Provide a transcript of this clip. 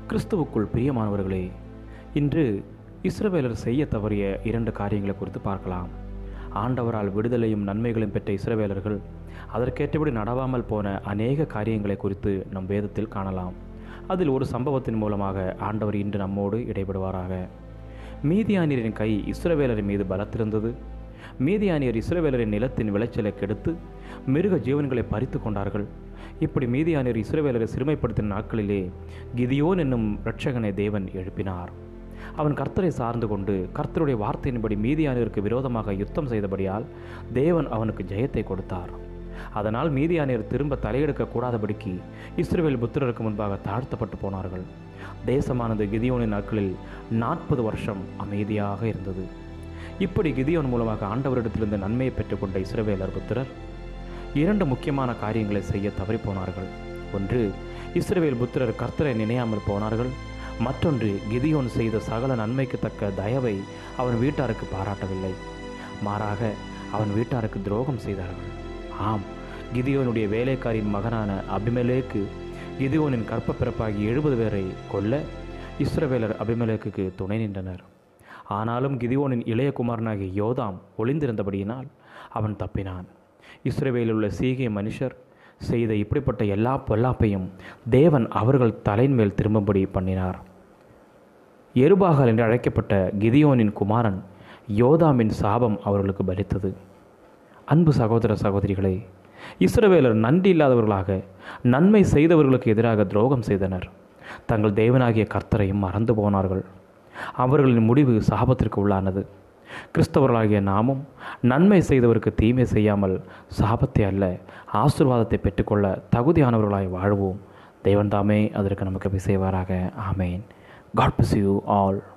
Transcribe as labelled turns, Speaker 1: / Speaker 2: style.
Speaker 1: கிறிஸ்துவுக்குள் பிரியமானவர்களே இன்று இஸ்ரவேலர் செய்ய தவறிய இரண்டு காரியங்களை குறித்து பார்க்கலாம் ஆண்டவரால் விடுதலையும் நன்மைகளும் பெற்ற இஸ்ரவேலர்கள் அதற்கேற்றபடி நடவாமல் போன அநேக காரியங்களை குறித்து நம் வேதத்தில் காணலாம் அதில் ஒரு சம்பவத்தின் மூலமாக ஆண்டவர் இன்று நம்மோடு இடைபடுவாராக மீதியானியரின் கை இஸ்ரவேலரின் மீது பலத்திருந்தது மீதியானியர் இஸ்ரவேலரின் நிலத்தின் விளைச்சலை கெடுத்து மிருக ஜீவன்களை பறித்து கொண்டார்கள் இப்படி மீதியானியர் இஸ்ரவேலரை சிறுமைப்படுத்தின நாட்களிலே கிதியோன் என்னும் இரட்சகனை தேவன் எழுப்பினார் அவன் கர்த்தரை சார்ந்து கொண்டு கர்த்தருடைய வார்த்தையின்படி மீதியானியருக்கு விரோதமாக யுத்தம் செய்தபடியால் தேவன் அவனுக்கு ஜெயத்தை கொடுத்தார் அதனால் மீதியானியர் திரும்ப தலையெடுக்க கூடாதபடிக்கு இஸ்ரவேல் புத்திரருக்கு முன்பாக தாழ்த்தப்பட்டு போனார்கள் தேசமானது கிதியோனின் நாட்களில் நாற்பது வருஷம் அமைதியாக இருந்தது இப்படி கிதியோன் மூலமாக ஆண்டவரிடத்திலிருந்து நன்மையை பெற்றுக்கொண்ட இஸ்ரவேலர் புத்திரர் இரண்டு முக்கியமான காரியங்களை செய்ய தவறிப்போனார்கள் ஒன்று இஸ்ரவேல் புத்திரர் கர்த்தரை நினையாமல் போனார்கள் மற்றொன்று கிதியோன் செய்த சகல நன்மைக்கு தக்க தயவை அவன் வீட்டாருக்கு பாராட்டவில்லை மாறாக அவன் வீட்டாருக்கு துரோகம் செய்தார்கள் ஆம் கிதியோனுடைய வேலைக்காரியின் மகனான அபிமெலேக்கு கிதியோனின் கற்ப பிறப்பாகி எழுபது பேரை கொல்ல இஸ்ரவேலர் அபிமெலேக்குக்கு துணை நின்றனர் ஆனாலும் கிதியோனின் இளைய குமாரனாகிய யோதாம் ஒளிந்திருந்தபடியினால் அவன் தப்பினான் இஸ்ரவேலில் உள்ள சீகிய மனுஷர் செய்த இப்படிப்பட்ட எல்லா பொல்லாப்பையும் தேவன் அவர்கள் தலையின் மேல் திரும்பும்படி பண்ணினார் எருபாகல் என்று அழைக்கப்பட்ட கிதியோனின் குமாரன் யோதாமின் சாபம் அவர்களுக்கு பலித்தது அன்பு சகோதர சகோதரிகளே இஸ்ரவேலர் நன்றி இல்லாதவர்களாக நன்மை செய்தவர்களுக்கு எதிராக துரோகம் செய்தனர் தங்கள் தேவனாகிய கர்த்தரையும் மறந்து போனார்கள் அவர்களின் முடிவு சாபத்திற்கு உள்ளானது கிறிஸ்தவர்களாகிய நாமும் நன்மை செய்தவருக்கு தீமை செய்யாமல் சாபத்தை அல்ல ஆசிர்வாதத்தை பெற்றுக்கொள்ள தகுதியானவர்களாய் வாழ்வோம் தேவன் தாமே அதற்கு நமக்கு செய்வாராக ஆமேன் காட் பிஸ் யூ ஆல்